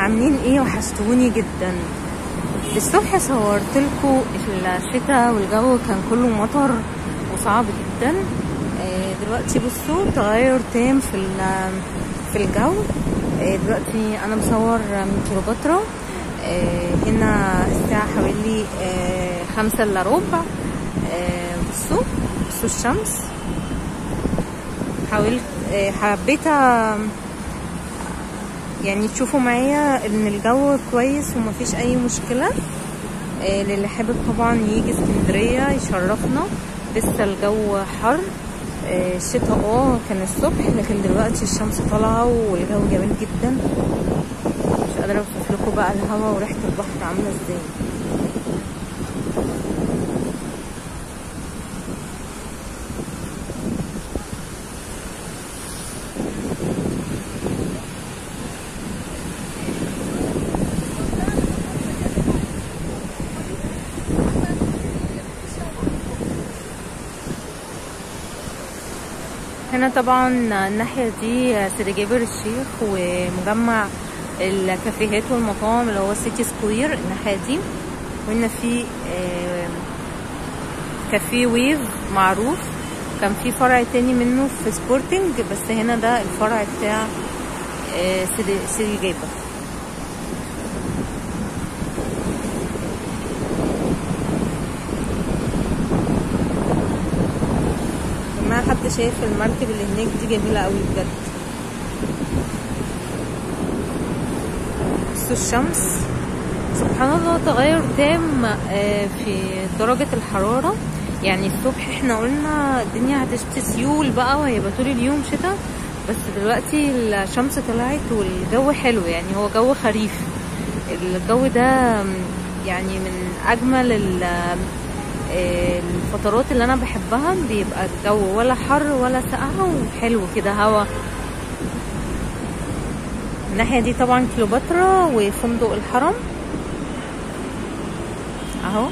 عاملين ايه وحشتوني جدا الصبح صورت لكم الشتاء والجو كان كله مطر وصعب جدا آه، دلوقتي بصوا تغير تام في ال- في الجو آه، دلوقتي انا بصور من كيلوباترا آه، هنا الساعة حوالي آه، خمسة الا ربع آه، بصوا بصوا الشمس حاولت آه، حبيت آه، يعني تشوفوا معايا ان الجو كويس ومفيش اي مشكلة آه، للي حابب طبعا يجي اسكندرية يشرفنا لسه الجو حر آه، الشتا اه كان الصبح لكن دلوقتي الشمس طالعة والجو جميل جدا مش قادرة اوصف لكم بقى الهوا وريحة البحر عاملة ازاي هنا طبعا الناحية دي سيدي جابر الشيخ ومجمع الكافيهات والمطاعم اللي هو سيتي سكوير الناحية دي وهنا في آه، كافيه ويف معروف كان في فرع تاني منه في سبورتنج بس هنا ده الفرع بتاع آه، سيدي سيدي جابر ما حد شايف المركب اللي هناك دي جميلة قوي بجد بصوا الشمس سبحان الله تغير تام آه، في درجة الحرارة يعني الصبح احنا قلنا الدنيا هتشتي سيول بقى وهيبقى طول اليوم شتاء بس دلوقتي الشمس طلعت والجو حلو يعني هو جو خريف الجو ده يعني من اجمل ال- آه، الفترات اللي انا بحبها بيبقى الجو ولا حر ولا ساقعة وحلو كده هوا الناحية دي طبعا كليوباترا وفندق الحرم اهو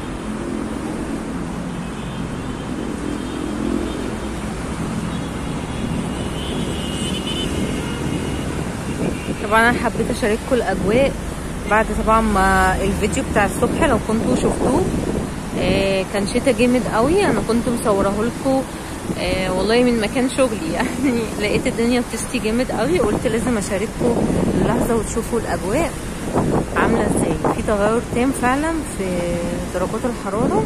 طبعا انا حبيت اشارككم الاجواء بعد طبعا ما الفيديو بتاع الصبح لو كنتوا شفتوه آه، كان شتا جامد قوي انا كنت مصوراه لكم آه، والله من مكان شغلي يعني لقيت الدنيا بتشتي جامد قوي قلت لازم اشارككم اللحظه وتشوفوا الاجواء عامله ازاي في تغير تام فعلا في درجات الحراره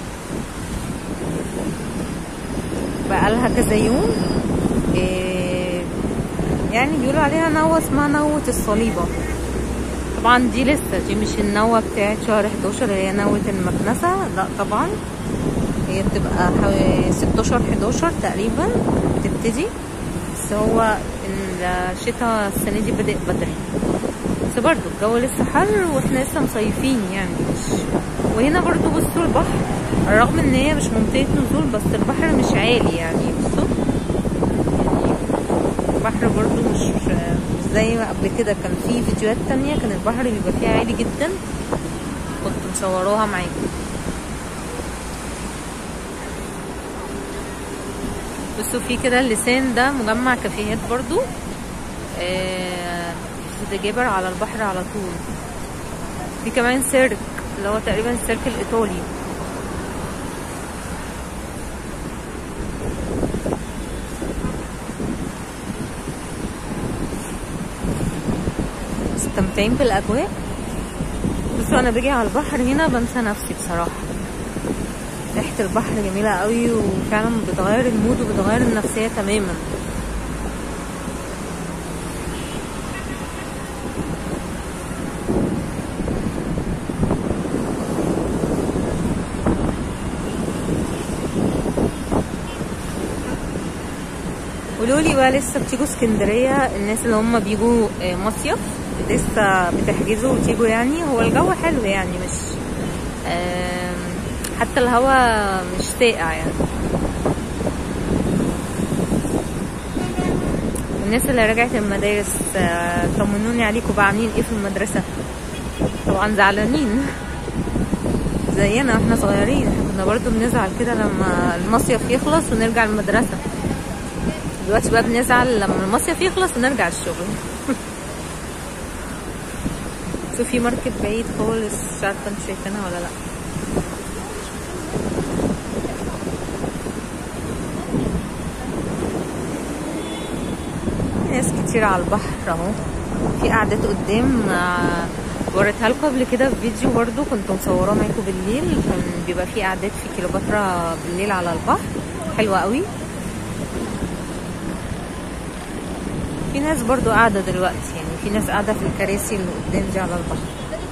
بقالها كذا يوم آه، يعني بيقولوا عليها نوة اسمها نوة الصليبة طبعا دي لسه دي مش النوة بتاعت شهر 11 اللي هي نوة المكنسة لا طبعا هي بتبقى حوالي 16 11 تقريبا بتبتدي بس هو الشتاء السنة دي بدأ بدري بس برضو الجو لسه حر واحنا لسه مصيفين يعني مش وهنا برضو بصوا البحر رغم ان هي مش منطقة نزول بس البحر مش عالي يعني بصوا البحر برضو مش مش زي ما قبل كده كان في فيديوهات تانية كان البحر بيبقى فيها عالي جدا كنت مصوراها معاكم بصوا في كده اللسان ده مجمع كافيهات برضو آه، في سيدي جابر على البحر على طول في كمان سيرك اللي هو تقريبا السيرك الايطالي مستمتعين بالاجواء بصوا انا باجي على البحر هنا بنسى نفسي بصراحه ريحه البحر جميله قوي وفعلا بتغير المود وبتغير النفسيه تماما قولوا لي بقى لسه بتيجوا اسكندريه الناس اللي هم بيجوا آه، مصيف لسه بتحجزوا وتيجوا يعني هو الجو حلو يعني مش آم، حتى الهوا مش ساقع يعني والناس اللي رجعت المدارس آه، طمنوني عليكم بقى عاملين ايه في المدرسه طبعا زعلانين زينا واحنا صغيرين احنا كنا برضو بنزعل كده لما المصيف يخلص ونرجع المدرسه دلوقتي بقى بنزعل لما المصيف يخلص ونرجع الشغل شوفي مركب بعيد خالص مش عارفه انتوا شايفينها ولا لا ناس كتير على البحر اهو في قعدات قدام آه، وريتها لكم قبل كده في فيديو برضو كنت مصوراه معاكم بالليل كان بيبقى في قعدات في كيلوباترا بالليل على البحر حلوة قوي في ناس برضو قاعدة دلوقتي يعني في ناس قاعدة في الكراسي اللي قدام دي على البحر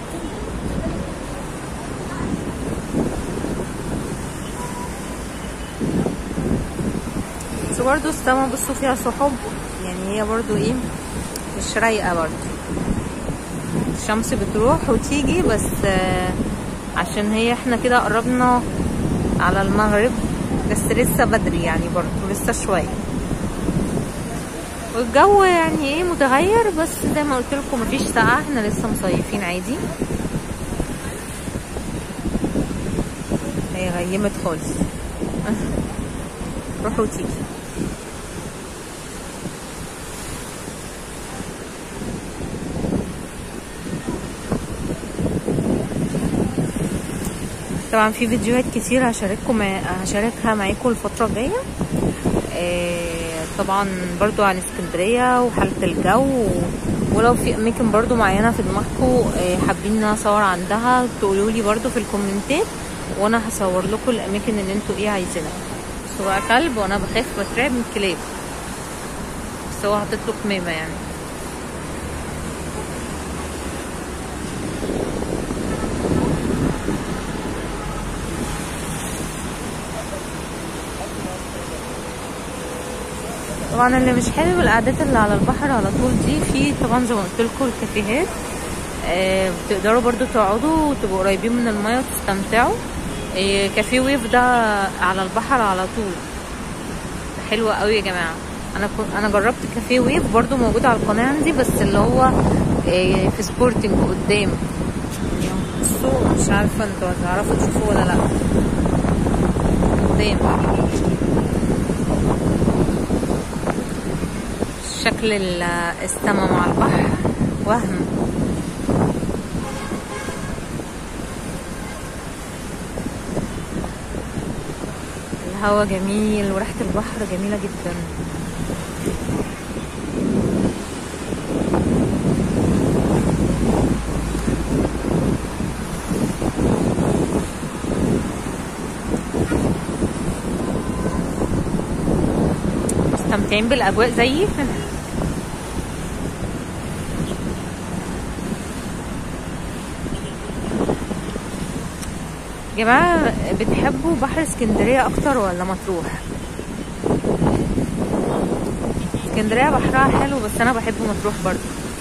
بس برضو السما بصوا فيها سحب يعني هي برضو ايه مش رايقة برضو الشمس بتروح وتيجي بس آه، عشان هي احنا كده قربنا على المغرب بس لسه بدري يعني برضو لسه شوية والجو يعني ايه متغير بس زي ما قلت لكم مفيش سقعة احنا لسه مصيفين عادي هي غيمت خالص روح وتيجي طبعا في فيديوهات كتير هشارككم هشاركها معاكم الفترة الجاية آه، طبعا برضو عن اسكندرية وحالة الجو ولو في اماكن برضو معينة في دماغكم آه، حابين اصور عندها تقولوا لي برضو في الكومنتات وانا هصور لكم الاماكن اللي انتوا ايه عايزينها بس هو كلب وانا بخاف بترعب من الكلاب بس هو حاطط له كمامة يعني طبعا اللي مش حابب القعدات اللي على البحر على طول دي في طبعا زي ما قلت لكم الكافيهات آه بتقدروا برضو تقعدوا وتبقوا قريبين من الميه وتستمتعوا آه كافيه ويف ده على البحر على طول حلو قوي يا جماعه انا كنت انا جربت كافيه ويف برضو موجود على القناه عندي بس اللي هو آه في سبورتنج قدام بصوا مش عارفه انتوا هتعرفوا تشوفوه ولا لا قدام شكل السما مع البحر وهم الهوا جميل وريحة البحر جميلة جدا مستمتعين بالأجواء زيي يا جماعة بتحبوا بحر اسكندرية أكتر ولا مطروح؟ اسكندرية بحرها حلو بس أنا بحب مطروح برضو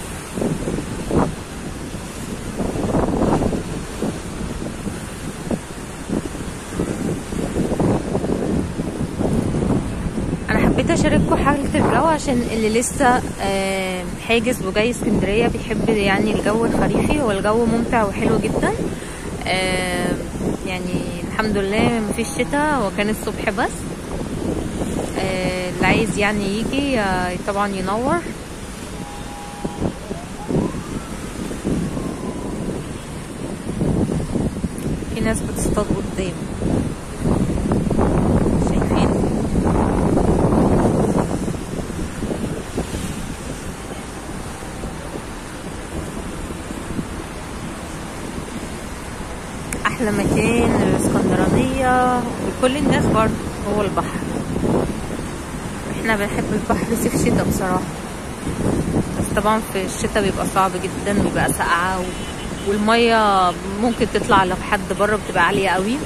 أنا حبيت أشارككم حالة الجو عشان اللي لسه آه، حاجز وجاي اسكندرية بيحب يعني الجو الخريفي هو الجو ممتع وحلو جدا آه، يعني الحمد لله مفيش شتاء هو كان الصبح بس آه، اللي عايز يعني يجي آه، طبعا ينور في ناس بتصطاد قدام شايفين احلى مكان الاسكندرانيه وكل الناس برضه هو البحر احنا بنحب البحر صيف شتاء بصراحه بس طبعا في الشتاء بيبقى صعب جدا بيبقى ساقعه و... والميه ممكن تطلع لو حد بره بتبقى عاليه قوي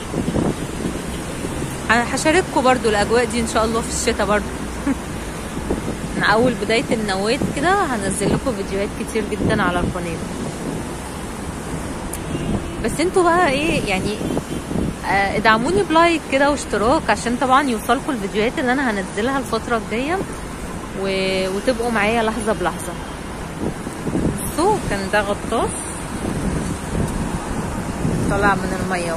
انا هشارككم برضو الاجواء دي ان شاء الله في الشتاء برضو من اول بدايه النوات كده هنزل لكم فيديوهات كتير جدا على القناه بس انتوا بقى ايه يعني آه، ادعموني بلايك كده واشتراك عشان طبعا يوصلكم الفيديوهات اللي انا هنزلها الفتره الجايه و... وتبقوا معايا لحظه بلحظه بصوا كان ده غطاس طلع من الميه اهو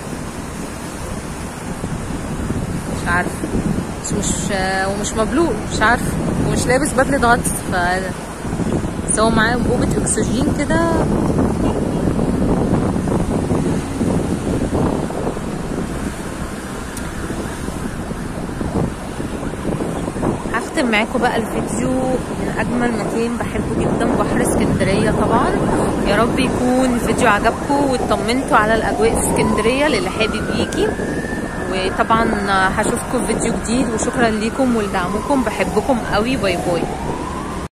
مش عارفه مش مش آه، ومش مبلول مش عارفه ومش لابس بدله غطس ف بس هو معاه انبوبه اكسجين كده هختم معاكم بقى الفيديو من اجمل مكان بحبه جدا بحر اسكندريه طبعا يا رب يكون الفيديو عجبكم واطمنتوا على الاجواء في اسكندريه للي حابب يجي وطبعا هشوفكم في فيديو جديد وشكرا ليكم ولدعمكم بحبكم قوي باي باي